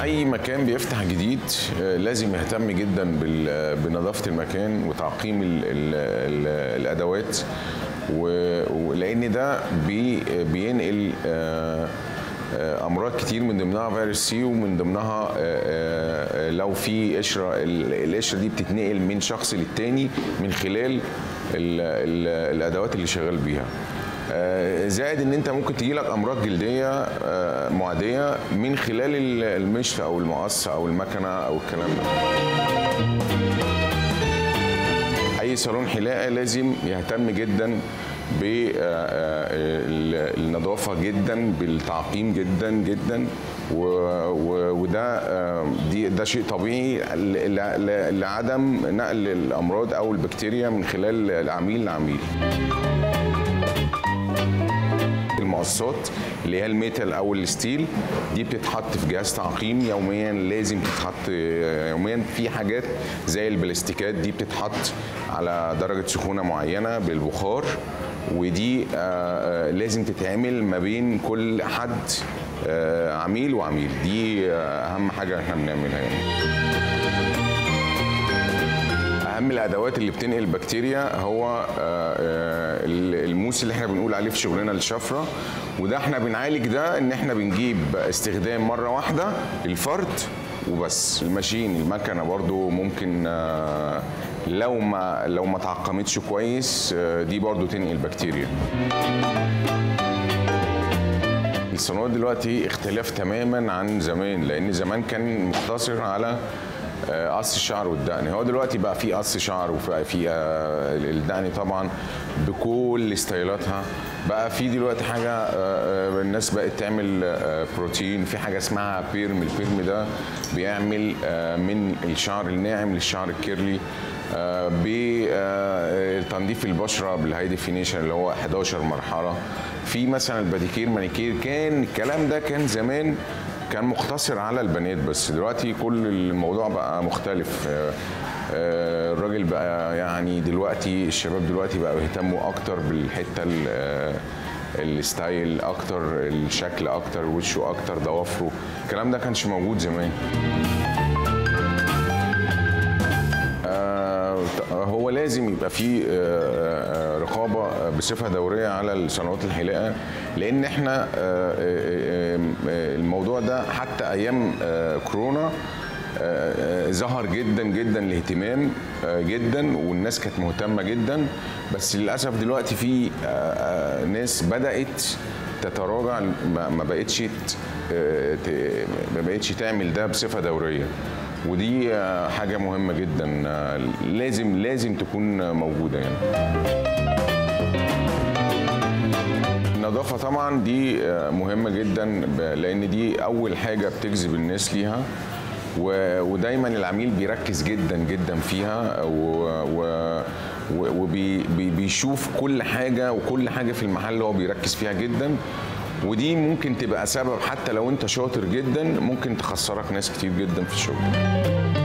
اي مكان بيفتح جديد آه، لازم يهتم جدا بال- بنظافه المكان وتعقيم ال ال ال الادوات و- ولان ده بي بينقل آه، آه، امراض كتير من ضمنها فيروس سي ومن ضمنها آه، آه، آه، لو في قشره ال- القشره دي بتتنقل من شخص للتاني من خلال ال ال الادوات اللي شغال بيها آه، زائد ان انت ممكن تجي لك امراض جلديه آه، معديه من خلال ال- المشط او المقص او المكنه او الكلام ده اي صالون حلاقه لازم يهتم جدا بالنظافه جدا بالتعقيم جدا جدا و- و- وده آه، دي ده شيء طبيعي ل- ل- لعدم نقل الامراض او البكتيريا من خلال العميل لعميل المقصات اللي هي الميتال او الستيل دي بتتحط في جهاز تعقيم يوميا لازم تتحط يوميا في حاجات زي البلاستيكات دي بتتحط على درجه سخونه معينه بالبخار ودي آه، آه، لازم تتعمل ما بين كل حد آه، عميل وعميل دي آه، اهم حاجه احنا بنعملها يعني اهم الادوات اللي بتنقل البكتيريا هو آه، آه، الموس اللي احنا بنقول عليه في شغلنا الشفره وده احنا بنعالج ده ان احنا بنجيب استخدام مره واحده للفرد وبس الماشين المكنه برضو ممكن آه، لو ما لو ما تعقمتش كويس آه، دي برضو تنقل بكتيريا الصالونات دلوقتي اختلاف تماما عن زمان لان زمان كان مقتصر على آه، قص الشعر والدقن هو دلوقتي بقى في قص شعر وفي في آه، الدقن طبعا بكل ستايلاتها بقى في دلوقتي حاجه آه، آه، الناس بقت تعمل آه، بروتين في حاجه اسمها بيرم البيرم ده بيعمل آه، من الشعر الناعم للشعر الكيرلي بتنظيف البشره بالهاي ديفينيشن اللي هو 11 مرحله في مثلا الباديكير مانيكير كان الكلام ده كان زمان كان مقتصر على البنات بس دلوقتي كل الموضوع بقى مختلف آه، آه، الراجل بقى يعني دلوقتي الشباب دلوقتي بقى يهتموا اكتر بالحته ال- آه، الستايل اكتر الشكل اكتر وشه اكتر ضوافره الكلام ده كانش موجود زمان آه، هو لازم يبقى في آه، آه، رقابه بصفه دوريه على الصنوات الحلاقه لان احنا آه، آه، آه، الموضوع ده حتى ايام آه، كورونا آه، آه، ظهر جدا جدا الاهتمام آه، جدا والناس كانت مهتمه جدا بس للاسف دلوقتي في آه، آه، ناس بدات تتراجع ما ما بقتش ت- آه، ت- ما بقتش تعمل ده بصفه دوريه ودي آه، حاجه مهمه جدا آه، لازم لازم تكون موجوده يعني النظافه طبعا دي آه، مهمه جدا ب- لان دي اول حاجه بتجذب الناس ليها و- ودايما العميل بيركز جدا جدا فيها وبيشوف كل حاجه وكل حاجه في المحل هو بيركز فيها جدا ودي ممكن تبقى سبب حتى لو انت شاطر جدا ممكن تخسرك ناس كتير جدا في الشغل